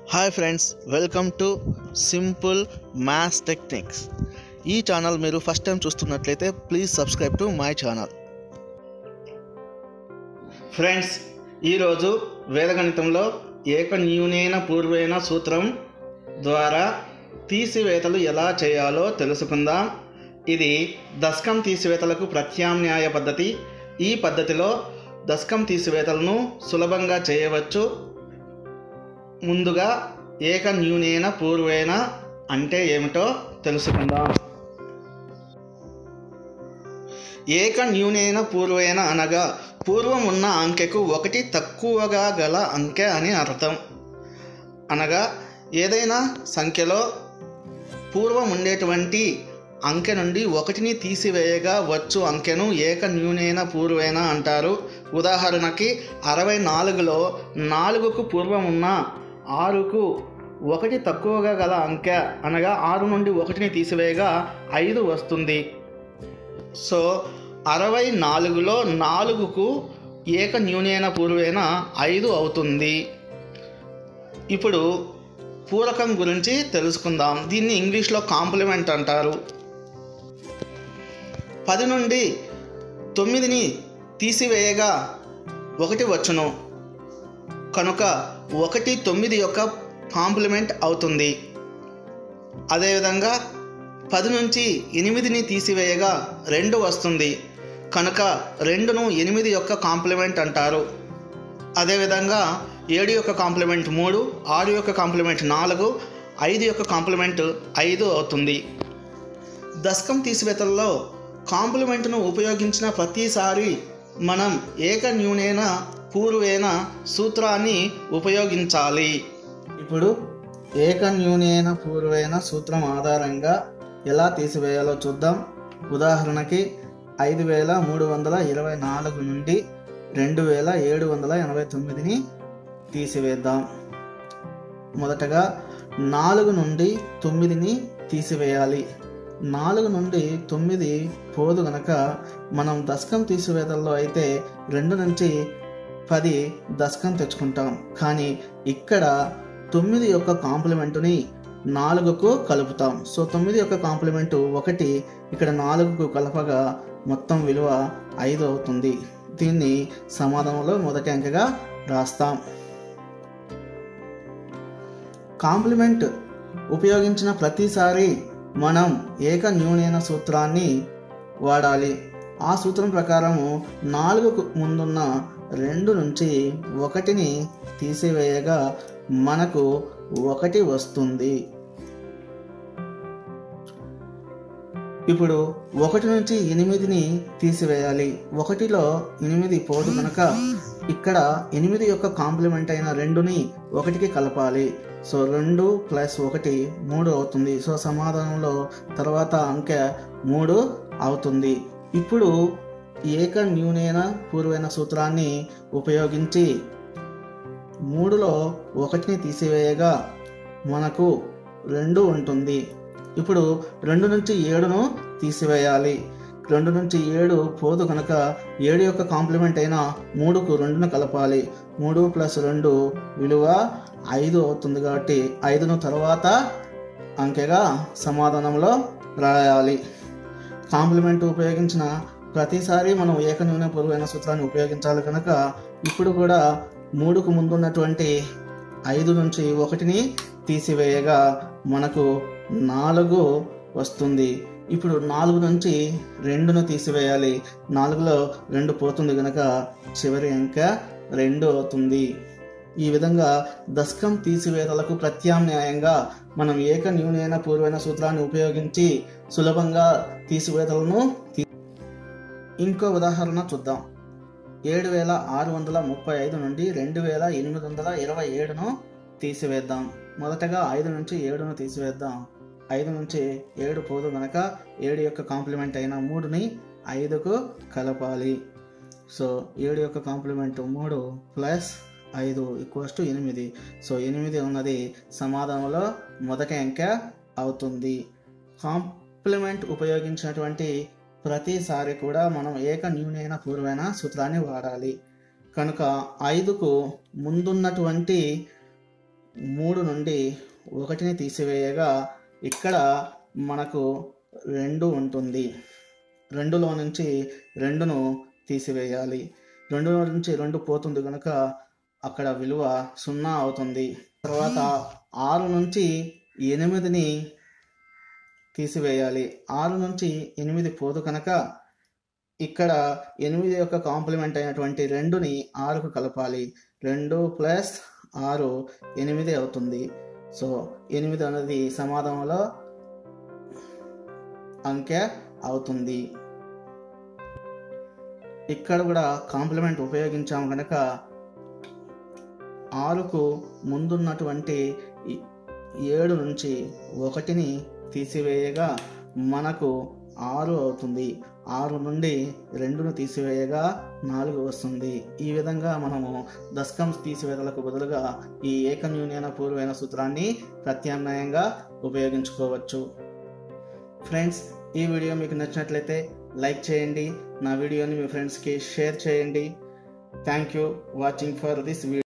hi friends welcome to simple maths techniques ఈ channel మీరు first time చూస్తున్నట్లయితే please subscribe to my channel friends ఈరోజు వేదగణితంలో ఏకన్యూనైన పూర్వైన సూత్రం ద్వారా తీసివేతలు ఎలా చేయాలో తెలుసుకుందాం ఇది దశకం తీసివేతలకు ప్రత్యామ్నాయ పద్ధతి ఈ పద్ధతిలో దశకం తీసివేతలను సులభంగా చేయవచ్చు ముందుగా ఏకన్యూనైన పూర్వైన అంటే ఏమిటో తెలుసుకుందాం ఏకన్యూనైన పూర్వైన అనగా పూర్వం ఉన్న అంకెకు ఒకటి తక్కువగా గల అంకె అని అర్థం అనగా ఏదైనా సంఖ్యలో పూర్వం ఉండేటువంటి అంకె నుండి ఒకటిని తీసివేయగా వచ్చు అంకెను ఏకన్యూనైన పూర్వైన అంటారు ఉదాహరణకి అరవై నాలుగులో నాలుగుకు పూర్వం ఉన్న ఆరుకు ఒకటి తక్కువగా గల అంకె అనగా ఆరు నుండి ఒకటిని తీసివేయగా ఐదు వస్తుంది సో అరవై నాలుగులో నాలుగుకు ఏక న్యూనైన పూర్వైన ఐదు అవుతుంది ఇప్పుడు పూరకం గురించి తెలుసుకుందాం దీన్ని ఇంగ్లీష్లో కాంప్లిమెంట్ అంటారు పది నుండి తొమ్మిదిని తీసివేయగా ఒకటి వచ్చును కనుక ఒకటి తొమ్మిది యొక్క కాంప్లిమెంట్ అవుతుంది అదేవిధంగా పది నుంచి ఎనిమిదిని తీసివేయగా రెండు వస్తుంది కనుక రెండును ఎనిమిది యొక్క కాంప్లిమెంట్ అంటారు అదేవిధంగా ఏడు యొక్క కాంప్లిమెంట్ మూడు ఆరు యొక్క కాంప్లిమెంట్ నాలుగు ఐదు యొక్క కాంప్లిమెంట్ ఐదు అవుతుంది దశకం తీసివేతల్లో కాంప్లిమెంట్ను ఉపయోగించిన ప్రతిసారి మనం ఏకన్యూనైన పూర్వైన సూత్రాన్ని ఉపయోగించాలి ఇప్పుడు ఏకన్యూనైన పూర్వైన సూత్రం ఆధారంగా ఎలా తీసివేయాలో చూద్దాం ఉదాహరణకి ఐదు వేల మూడు వందల ఇరవై నాలుగు నుండి రెండు వేల ఏడు వందల ఎనభై తొమ్మిదిని తీసివేద్దాం మొదటగా నాలుగు నుండి తొమ్మిదిని తీసివేయాలి నాలుగు నుండి తొమ్మిది పోదు గనక మనం దశకం తీసివేతల్లో అయితే రెండు నుంచి పది దశకం తెచ్చుకుంటాం కానీ ఇక్కడ తొమ్మిది యొక్క కాంప్లిమెంటుని నాలుగుకు కలుపుతాం సో తొమ్మిది యొక్క కాంప్లిమెంటు ఒకటి ఇక్కడ నాలుగుకు కలపగా మొత్తం విలువ ఐదు అవుతుంది దీన్ని సమాధానంలో మొదటి అంకెగా రాస్తాం కాంప్లిమెంట్ ఉపయోగించిన ప్రతిసారి మనం ఏక న్యూనైన సూత్రాన్ని వాడాలి ఆ సూత్రం ప్రకారము నాలుగుకు ముందున్న రెండు నుంచి ఒకటిని తీసివేయగా మనకు ఒకటి వస్తుంది ఇప్పుడు ఒకటి నుంచి ఎనిమిదిని తీసివేయాలి ఒకటిలో ఎనిమిది పోదు కనుక ఇక్కడ ఎనిమిది యొక్క కాంప్లిమెంట్ అయిన రెండుని ఒకటికి కలపాలి సో రెండు ప్లస్ ఒకటి మూడు అవుతుంది సో సమాధానంలో తర్వాత అంకె మూడు అవుతుంది ఇప్పుడు ఏక న్యూనైన పూర్వైన సూత్రాన్ని ఉపయోగించి మూడులో ఒకటిని తీసివేయగా మనకు రెండు ఉంటుంది ఇప్పుడు రెండు నుంచి ఏడును తీసివేయాలి రెండు నుంచి ఏడు పోదు కనుక ఏడు యొక్క కాంప్లిమెంట్ అయిన మూడుకు రెండును కలపాలి మూడు ప్లస్ రెండు విలువ ఐదు అవుతుంది కాబట్టి ఐదును తర్వాత అంకెగా సమాధానంలో రాయాలి కాంప్లిమెంట్ ఉపయోగించిన ప్రతిసారి మనం ఏకన్యూన పొరుగైన సూత్రాన్ని ఉపయోగించాలి కనుక ఇప్పుడు కూడా మూడుకు ముందున్నటువంటి ఐదు నుంచి ఒకటిని తీసివేయగా మనకు నాలుగు వస్తుంది ఇప్పుడు నాలుగు నుంచి రెండును తీసివేయాలి నాలుగులో రెండు పోతుంది కనుక చివరి అంక రెండు అవుతుంది ఈ విధంగా దశకం తీసివేతలకు ప్రత్యామ్నాయంగా మనం ఏక న్యూనైన పూర్వైన సూత్రాన్ని ఉపయోగించి సులభంగా తీసివేతలను ఇంకో ఉదాహరణ చూద్దాం ఏడు వేల ఆరు వందల ముప్పై ఐదు నుండి రెండు వేల ఎనిమిది వందల ఇరవై ఏడును తీసివేద్దాం మొదటగా ఐదు నుంచి ఏడును తీసివేద్దాం ఐదు నుంచి ఏడు పోదు కనుక ఏడు యొక్క కాంప్లిమెంట్ అయిన మూడుని ఐదుకు కలపాలి సో ఏడు యొక్క కాంప్లిమెంట్ మూడు ప్లస్ ఐదు ఈక్వల్స్ టు ఎనిమిది సో ఎనిమిది ఉన్నది సమాధానంలో మొదటి అంకె అవుతుంది కాంప్లిమెంట్ ఉపయోగించినటువంటి ప్రతిసారి కూడా మనం ఏక న్యూనైన పూర్వైన సూత్రాన్ని వాడాలి కనుక ఐదుకు ముందున్నటువంటి మూడు నుండి ఒకటిని తీసివేయగా ఇక్కడ మనకు రెండు ఉంటుంది రెండులో నుంచి రెండును తీసివేయాలి రెండులో నుంచి రెండు పోతుంది కనుక అక్కడ విలువ సున్నా అవుతుంది తర్వాత ఆరు నుంచి ఎనిమిదిని తీసివేయాలి ఆరు నుంచి ఎనిమిది పోదు కనుక ఇక్కడ ఎనిమిది యొక్క కాంప్లిమెంట్ అయినటువంటి రెండుని ఆరుకు కలపాలి రెండు ప్లస్ ఆరు ఎనిమిది అవుతుంది సో ఎనిమిది అనేది సమాధానంలో అంకె అవుతుంది ఇక్కడ కూడా కాంప్లిమెంట్ ఉపయోగించాము కనుక ఆరుకు ముందున్నటువంటి ఈ ఏడు నుంచి ఒకటిని తీసివేయగా మనకు ఆరు అవుతుంది ఆరు నుండి రెండును తీసివేయగా నాలుగు వస్తుంది ఈ విధంగా మనము దశకం తీసివేతలకు బదులుగా ఈ ఏకన్యూన్యన పూర్వైన సూత్రాన్ని ప్రత్యామ్నాయంగా ఉపయోగించుకోవచ్చు ఫ్రెండ్స్ ఈ వీడియో మీకు నచ్చినట్లయితే లైక్ చేయండి నా వీడియోని మీ ఫ్రెండ్స్కి షేర్ చేయండి thank you watching for this video